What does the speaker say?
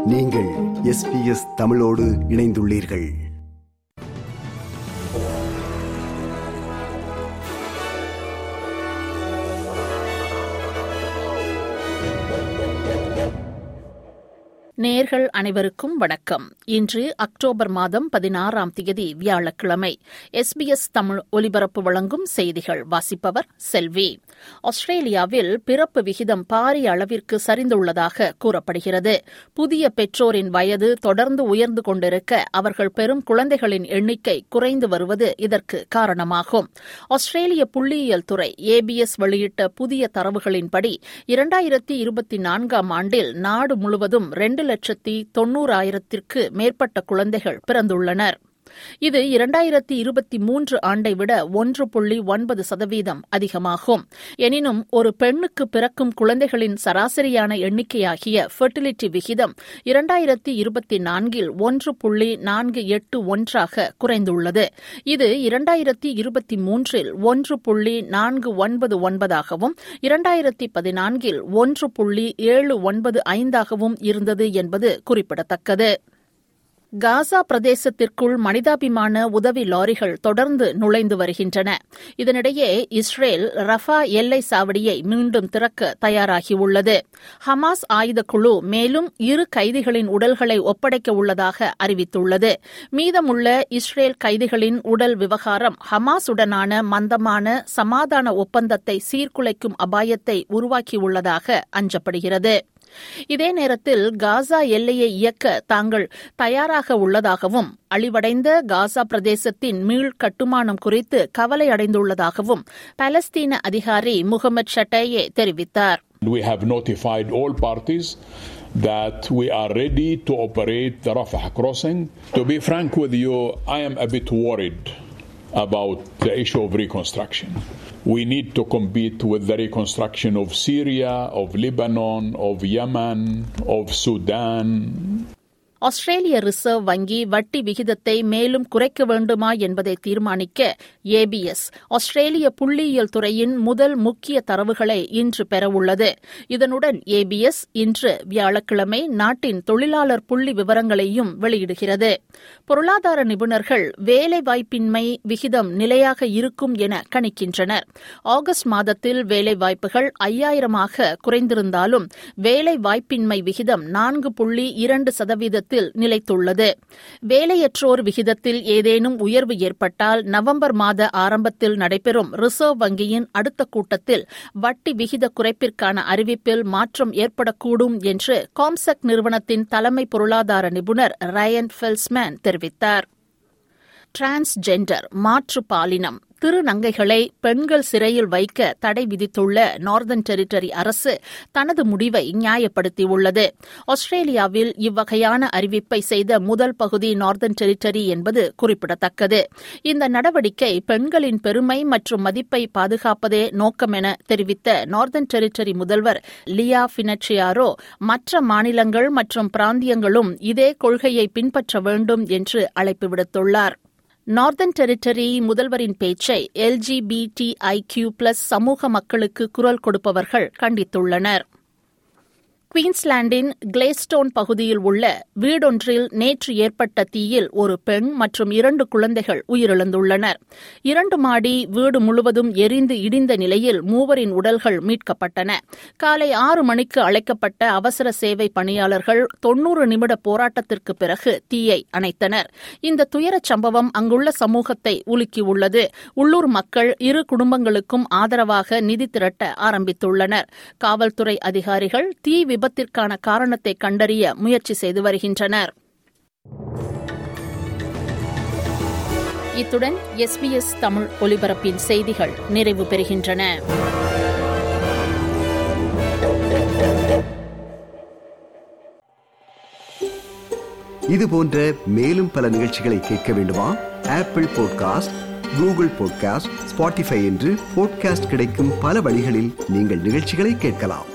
நீங்கள் எஸ்பிஎஸ் தமிழோடு இணைந்துள்ளீர்கள் நேர்கள் அனைவருக்கும் வணக்கம் இன்று அக்டோபர் மாதம் பதினாறாம் தேதி வியாழக்கிழமை எஸ்பிஎஸ் தமிழ் ஒலிபரப்பு வழங்கும் செய்திகள் வாசிப்பவர் செல்வி ஆஸ்திரேலியாவில் பிறப்பு விகிதம் பாரிய அளவிற்கு சரிந்துள்ளதாக கூறப்படுகிறது புதிய பெற்றோரின் வயது தொடர்ந்து உயர்ந்து கொண்டிருக்க அவர்கள் பெறும் குழந்தைகளின் எண்ணிக்கை குறைந்து வருவது இதற்கு காரணமாகும் ஆஸ்திரேலிய புள்ளியியல் துறை ஏபிஎஸ் வெளியிட்ட புதிய தரவுகளின்படி இரண்டாயிரத்தி இருபத்தி நான்காம் ஆண்டில் நாடு முழுவதும் இரண்டு லட்சத்தி தொன்னூறாயிரத்திற்கு மேற்பட்ட குழந்தைகள் பிறந்துள்ளனர் இது இரண்டாயிரத்தி இருபத்தி மூன்று ஆண்டை விட ஒன்று புள்ளி ஒன்பது சதவீதம் அதிகமாகும் எனினும் ஒரு பெண்ணுக்கு பிறக்கும் குழந்தைகளின் சராசரியான எண்ணிக்கையாகிய ஃபெர்டிலிட்டி விகிதம் இரண்டாயிரத்தி இருபத்தி நான்கில் ஒன்று புள்ளி நான்கு எட்டு ஒன்றாக குறைந்துள்ளது இது இரண்டாயிரத்தி இருபத்தி மூன்றில் ஒன்று புள்ளி நான்கு ஒன்பது ஒன்பதாகவும் இரண்டாயிரத்தி பதினான்கில் ஒன்று புள்ளி ஏழு ஒன்பது ஐந்தாகவும் இருந்தது என்பது குறிப்பிடத்தக்கது காசா பிரதேசத்திற்குள் மனிதாபிமான உதவி லாரிகள் தொடர்ந்து நுழைந்து வருகின்றன இதனிடையே இஸ்ரேல் ரஃபா எல்லை சாவடியை மீண்டும் திறக்க தயாராகியுள்ளது ஹமாஸ் ஆயுதக்குழு மேலும் இரு கைதிகளின் உடல்களை ஒப்படைக்க உள்ளதாக அறிவித்துள்ளது மீதமுள்ள இஸ்ரேல் கைதிகளின் உடல் விவகாரம் ஹமாஸுடனான மந்தமான சமாதான ஒப்பந்தத்தை சீர்குலைக்கும் அபாயத்தை உருவாக்கியுள்ளதாக அஞ்சப்படுகிறது இதே நேரத்தில் காசா எல்லையை இயக்க தாங்கள் தயாராக உள்ளதாகவும் அழிவடைந்த காசா பிரதேசத்தின் மீள் கட்டுமானம் குறித்து கவலை அடைந்துள்ளதாகவும் பாலஸ்தீன அதிகாரி முகமது ஷட்டேயே தெரிவித்தார் We have notified all parties that we are ready to operate the Rafah crossing. To be frank with you, I am a bit worried about the issue of reconstruction. We need to compete with the reconstruction of Syria, of Lebanon, of Yemen, of Sudan, Australia reserve வங்கி வட்டி விகிதத்தை மேலும் குறைக்க வேண்டுமா என்பதை தீர்மானிக்க ABS ஆஸ்திரேலிய புள்ளியியல் துறையின் முதல் முக்கிய தரவுகளை இன்று பெறவுள்ளது இதனுடன் ஏபிஎஸ் இன்று வியாழக்கிழமை நாட்டின் தொழிலாளர் புள்ளி விவரங்களையும் வெளியிடுகிறது பொருளாதார நிபுணர்கள் வேலைவாய்ப்பின்மை விகிதம் நிலையாக இருக்கும் என கணிக்கின்றனர் ஆகஸ்ட் மாதத்தில் வேலைவாய்ப்புகள் ஐயாயிரமாக குறைந்திருந்தாலும் வேலைவாய்ப்பின்மை விகிதம் நான்கு புள்ளி இரண்டு சதவீதத்தில் விகிதத்தில் நிலைத்துள்ளது வேலையற்றோர் விகிதத்தில் ஏதேனும் உயர்வு ஏற்பட்டால் நவம்பர் மாத ஆரம்பத்தில் நடைபெறும் ரிசர்வ் வங்கியின் அடுத்த கூட்டத்தில் வட்டி விகித குறைப்பிற்கான அறிவிப்பில் மாற்றம் ஏற்படக்கூடும் என்று காம்செக் நிறுவனத்தின் தலைமை பொருளாதார நிபுணர் ரயன் ஃபெல்ஸ்மேன் தெரிவித்தார் டிரான்ஸ்ஜெண்டர் மாற்று பாலினம் திருநங்கைகளை பெண்கள் சிறையில் வைக்க தடை விதித்துள்ள நார்தன் டெரிட்டரி அரசு தனது முடிவை நியாயப்படுத்தியுள்ளது ஆஸ்திரேலியாவில் இவ்வகையான அறிவிப்பை செய்த முதல் பகுதி நார்தன் டெரிட்டரி என்பது குறிப்பிடத்தக்கது இந்த நடவடிக்கை பெண்களின் பெருமை மற்றும் மதிப்பை பாதுகாப்பதே நோக்கம் என தெரிவித்த நார்தன் டெரிட்டரி முதல்வர் லியா பினட்சியாரோ மற்ற மாநிலங்கள் மற்றும் பிராந்தியங்களும் இதே கொள்கையை பின்பற்ற வேண்டும் என்று அழைப்பு விடுத்துள்ளார் நார்தன் டெரிட்டரி முதல்வரின் பேச்சை எல்ஜிபிடி ஐக்யூ பிளஸ் சமூக மக்களுக்கு குரல் கொடுப்பவர்கள் கண்டித்துள்ளனர் குயின்ஸ்லாண்டின் கிளேஸ்டோன் பகுதியில் உள்ள வீடொன்றில் நேற்று ஏற்பட்ட தீயில் ஒரு பெண் மற்றும் இரண்டு குழந்தைகள் உயிரிழந்துள்ளனர் இரண்டு மாடி வீடு முழுவதும் எரிந்து இடிந்த நிலையில் மூவரின் உடல்கள் மீட்கப்பட்டன காலை ஆறு மணிக்கு அழைக்கப்பட்ட அவசர சேவை பணியாளர்கள் தொன்னூறு நிமிட போராட்டத்திற்கு பிறகு தீயை அணைத்தனர் இந்த துயரச் சம்பவம் அங்குள்ள சமூகத்தை உலுக்கியுள்ளது உள்ளூர் மக்கள் இரு குடும்பங்களுக்கும் ஆதரவாக நிதி திரட்ட ஆரம்பித்துள்ளனர் காவல்துறை அதிகாரிகள் தீ விபத்திற்கான காரணத்தை கண்டறிய முயற்சி செய்து வருகின்றனர் இத்துடன் எஸ்பிஎஸ் தமிழ் ஒலிபரப்பின் செய்திகள் நிறைவு பெறுகின்றன இது போன்ற மேலும் பல நிகழ்ச்சிகளை கேட்க வேண்டுமா Apple podcast Google podcast Spotify என்று பாட்காஸ்ட் கிடைக்கும் பல வழிகளில் நீங்கள் நிகழ்ச்சிகளை கேட்கலாம்